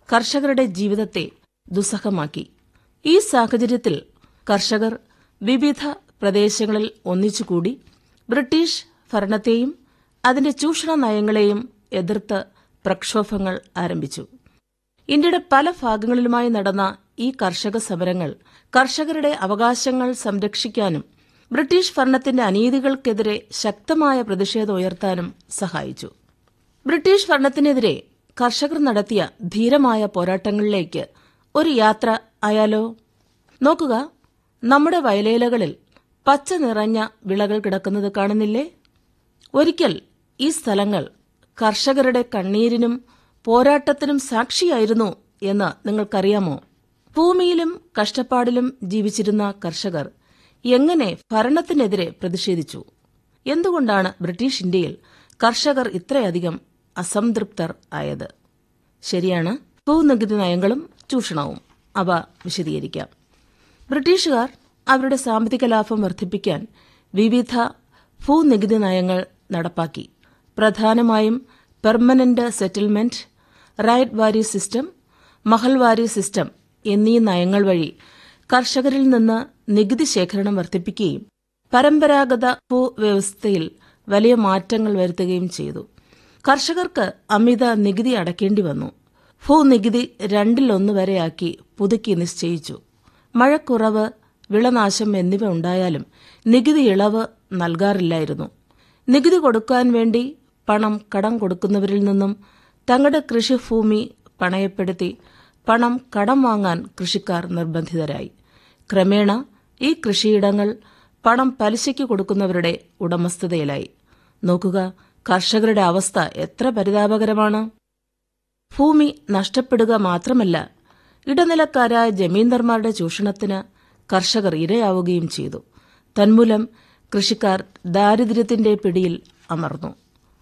കർഷകരുടെ ജീവിതത്തെ ദുസ്സഹമാക്കി ഈ സാഹചര്യത്തിൽ കർഷകർ വിവിധ പ്രദേശങ്ങളിൽ ഒന്നിച്ചുകൂടി ബ്രിട്ടീഷ് ഭരണത്തെയും അതിന്റെ ചൂഷണ നയങ്ങളെയും എതിർത്ത് പ്രക്ഷോഭങ്ങൾ ആരംഭിച്ചു ഇന്ത്യയുടെ പല ഭാഗങ്ങളിലുമായി നടന്ന ഈ കർഷക സമരങ്ങൾ കർഷകരുടെ അവകാശങ്ങൾ സംരക്ഷിക്കാനും ബ്രിട്ടീഷ് ഭരണത്തിന്റെ അനീതികൾക്കെതിരെ ശക്തമായ പ്രതിഷേധം ഉയർത്താനും സഹായിച്ചു ബ്രിട്ടീഷ് ഭരണത്തിനെതിരെ കർഷകർ നടത്തിയ ധീരമായ പോരാട്ടങ്ങളിലേക്ക് ഒരു യാത്ര ആയാലോ നോക്കുക നമ്മുടെ വയലേലകളിൽ പച്ച നിറഞ്ഞ വിളകൾ കിടക്കുന്നത് കാണുന്നില്ലേ ഒരിക്കൽ ഈ സ്ഥലങ്ങൾ കർഷകരുടെ കണ്ണീരിനും പോരാട്ടത്തിനും സാക്ഷിയായിരുന്നു എന്ന് നിങ്ങൾക്കറിയാമോ ഭൂമിയിലും കഷ്ടപ്പാടിലും ജീവിച്ചിരുന്ന കർഷകർ എങ്ങനെ ഭരണത്തിനെതിരെ പ്രതിഷേധിച്ചു എന്തുകൊണ്ടാണ് ബ്രിട്ടീഷ് ഇന്ത്യയിൽ കർഷകർ ഇത്രയധികം അസംതൃപ്തർ ആയത് ശരിയാണ് ഭൂനികുതി നയങ്ങളും ചൂഷണവും അവ വിശദീകരിക്കാം ബ്രിട്ടീഷുകാർ അവരുടെ സാമ്പത്തിക ലാഭം വർദ്ധിപ്പിക്കാൻ വിവിധ ഭൂനികുതി നയങ്ങൾ നടപ്പാക്കി പ്രധാനമായും permanent settlement ryotwari system mahalwari system എന്നീ നയങ്ങൾ വഴി കർഷകരിൽ നിന്ന് നികുതി ശേഖരണം വർദ്ധിപ്പിക്കുകയും പരമ്പരാഗത ഭൂവ്യവസ്ഥയിൽ വലിയ മാറ്റങ്ങൾ വരുത്തുകയും ചെയ്തു കർഷകർക്ക് അമിത നികുതി അടയ്ക്കേണ്ടി വന്നു ഭൂനികുതി രണ്ടിലൊന്ന് വരെയാക്കി പുതുക്കി നിശ്ചയിച്ചു മഴക്കുറവ് വിളനാശം എന്നിവ ഉണ്ടായാലും നികുതി ഇളവ് നൽകാറില്ലായിരുന്നു നികുതി കൊടുക്കാൻ വേണ്ടി പണം കടം കൊടുക്കുന്നവരിൽ നിന്നും തങ്ങളുടെ കൃഷിഭൂമി പണയപ്പെടുത്തി പണം കടം വാങ്ങാൻ കൃഷിക്കാർ നിർബന്ധിതരായി ക്രമേണ ഈ കൃഷിയിടങ്ങൾ പണം പലിശയ്ക്ക് കൊടുക്കുന്നവരുടെ ഉടമസ്ഥതയിലായി നോക്കുക കർഷകരുടെ അവസ്ഥ എത്ര പരിതാപകരമാണ് ഭൂമി നഷ്ടപ്പെടുക മാത്രമല്ല ഇടനിലക്കാരായ ജമീന്ദർമാരുടെ ചൂഷണത്തിന് കർഷകർ ഇരയാവുകയും ചെയ്തു തന്മൂലം കൃഷിക്കാർ ദാരിദ്ര്യത്തിന്റെ പിടിയിൽ അമർന്നു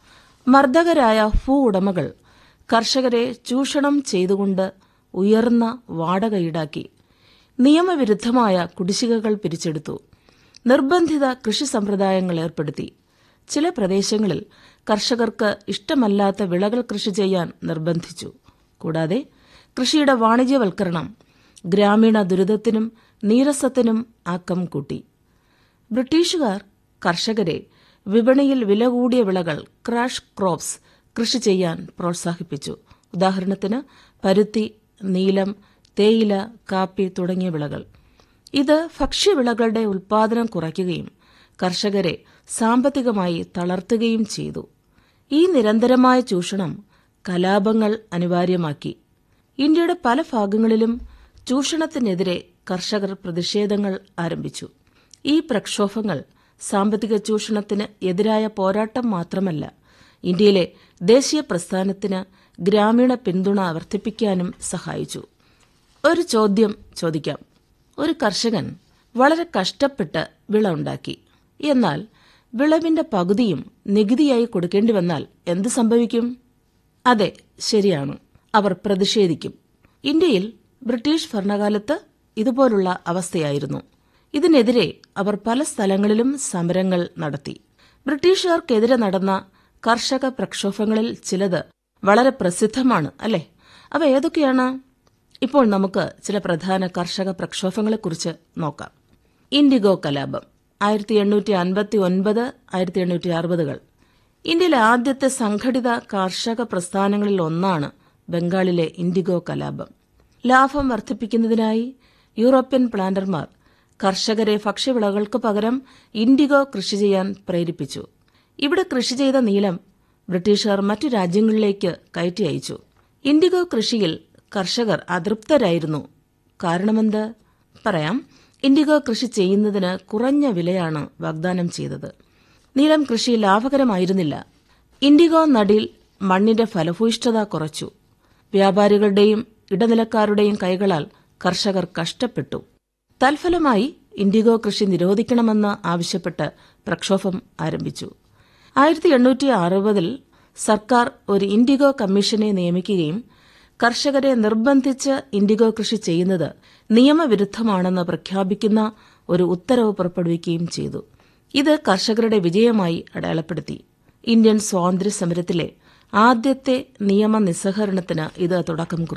മർദ്ദകരായ ഭൂ ഉടമകൾ കർഷകരെ ചൂഷണം ചെയ്തുകൊണ്ട് ഉയർന്ന വാടക ഈടാക്കി നിയമവിരുദ്ധമായ കുടിശ്ശികകൾ പിരിച്ചെടുത്തു നിർബന്ധിത കൃഷി സമ്പ്രദായങ്ങൾ ഏർപ്പെടുത്തി ചില പ്രദേശങ്ങളിൽ കർഷകർക്ക് ഇഷ്ടമല്ലാത്ത വിളകൾ കൃഷി ചെയ്യാൻ നിർബന്ധിച്ചു കൂടാതെ കൃഷിയുടെ വാണിജ്യവൽക്കരണം ഗ്രാമീണ ദുരിതത്തിനും നീരസത്തിനും ആക്കം കൂട്ടി ബ്രിട്ടീഷുകാർ കർഷകരെ വിപണിയിൽ വില കൂടിയ വിളകൾ ക്രാഷ് ക്രോപ്സ് കൃഷി ചെയ്യാൻ പ്രോത്സാഹിപ്പിച്ചു ഉദാഹരണത്തിന് പരുത്തി നീലം തേയില കാപ്പി തുടങ്ങിയ വിളകൾ ഇത് ഭക്ഷ്യവിളകളുടെ ഉൽപാദനം കുറയ്ക്കുകയും കർഷകരെ സാമ്പത്തികമായി തളർത്തുകയും ചെയ്തു ഈ നിരന്തരമായ ചൂഷണം കലാപങ്ങൾ അനിവാര്യമാക്കി ഇന്ത്യയുടെ പല ഭാഗങ്ങളിലും ചൂഷണത്തിനെതിരെ കർഷകർ പ്രതിഷേധങ്ങൾ ആരംഭിച്ചു ഈ പ്രക്ഷോഭങ്ങൾ സാമ്പത്തിക ചൂഷണത്തിന് എതിരായ പോരാട്ടം മാത്രമല്ല ഇന്ത്യയിലെ ദേശീയ പ്രസ്ഥാനത്തിന് ഗ്രാമീണ പിന്തുണ വർദ്ധിപ്പിക്കാനും സഹായിച്ചു ഒരു ചോദ്യം ചോദിക്കാം ഒരു കർഷകൻ വളരെ കഷ്ടപ്പെട്ട് വിള ഉണ്ടാക്കി എന്നാൽ വിളവിന്റെ പകുതിയും നികുതിയായി കൊടുക്കേണ്ടി വന്നാൽ എന്ത് സംഭവിക്കും അതെ ശരിയാണ് അവർ പ്രതിഷേധിക്കും ഇന്ത്യയിൽ ബ്രിട്ടീഷ് ഭരണകാലത്ത് ഇതുപോലുള്ള അവസ്ഥയായിരുന്നു ഇതിനെതിരെ അവർ പല സ്ഥലങ്ങളിലും സമരങ്ങൾ നടത്തി ബ്രിട്ടീഷുകാർക്കെതിരെ നടന്ന കർഷക പ്രക്ഷോഭങ്ങളിൽ ചിലത് വളരെ പ്രസിദ്ധമാണ് അല്ലേ അവ ഏതൊക്കെയാണ് ഇപ്പോൾ നമുക്ക് ചില പ്രധാന കർഷക പ്രക്ഷോഭങ്ങളെക്കുറിച്ച് നോക്കാം ഇൻഡിഗോ കലാപം ആയിരത്തി എണ്ണൂറ്റി അൻപത്തി ഒൻപത് ആയിരത്തി എണ്ണൂറ്റി അറുപതുകൾ ഇന്ത്യയിലെ ആദ്യത്തെ സംഘടിത കാർഷക പ്രസ്ഥാനങ്ങളിൽ ഒന്നാണ് ബംഗാളിലെ ഇൻഡിഗോ കലാപം ലാഭം വർദ്ധിപ്പിക്കുന്നതിനായി യൂറോപ്യൻ പ്ലാന്റർമാർ കർഷകരെ ഭക്ഷ്യവിളകൾക്ക് പകരം ഇൻഡിഗോ കൃഷി ചെയ്യാൻ പ്രേരിപ്പിച്ചു ഇവിടെ കൃഷി ചെയ്ത നീലം ബ്രിട്ടീഷുകാർ മറ്റു രാജ്യങ്ങളിലേക്ക് കയറ്റി അയച്ചു ഇൻഡിഗോ കൃഷിയിൽ കർഷകർ അതൃപ്തരായിരുന്നു കാരണമെന്ത് പറയാം ഇൻഡിഗോ കൃഷി ചെയ്യുന്നതിന് കുറഞ്ഞ വിലയാണ് വാഗ്ദാനം ചെയ്തത് നീലം കൃഷി ലാഭകരമായിരുന്നില്ല ഇൻഡിഗോ നടിൽ മണ്ണിന്റെ ഫലഭൂയിഷ്ഠത കുറച്ചു വ്യാപാരികളുടെയും ഇടനിലക്കാരുടെയും കൈകളാൽ കർഷകർ കഷ്ടപ്പെട്ടു തൽഫലമായി ഇൻഡിഗോ കൃഷി നിരോധിക്കണമെന്ന് ആവശ്യപ്പെട്ട് പ്രക്ഷോഭം ആരംഭിച്ചു ആയിരത്തി എണ്ണൂറ്റി അറുപതിൽ സർക്കാർ ഒരു ഇൻഡിഗോ കമ്മീഷനെ നിയമിക്കുകയും കർഷകരെ നിർബന്ധിച്ച് ഇൻഡിഗോ കൃഷി ചെയ്യുന്നത് നിയമവിരുദ്ധമാണെന്ന് പ്രഖ്യാപിക്കുന്ന ഒരു ഉത്തരവ് പുറപ്പെടുവിക്കുകയും ചെയ്തു ഇത് കർഷകരുടെ വിജയമായി അടയാളപ്പെടുത്തി ഇന്ത്യൻ സ്വാതന്ത്ര്യ സമരത്തിലെ ആദ്യത്തെ നിയമ നിസ്സഹകരണത്തിന് ഇത് തുടക്കം കുറിച്ചു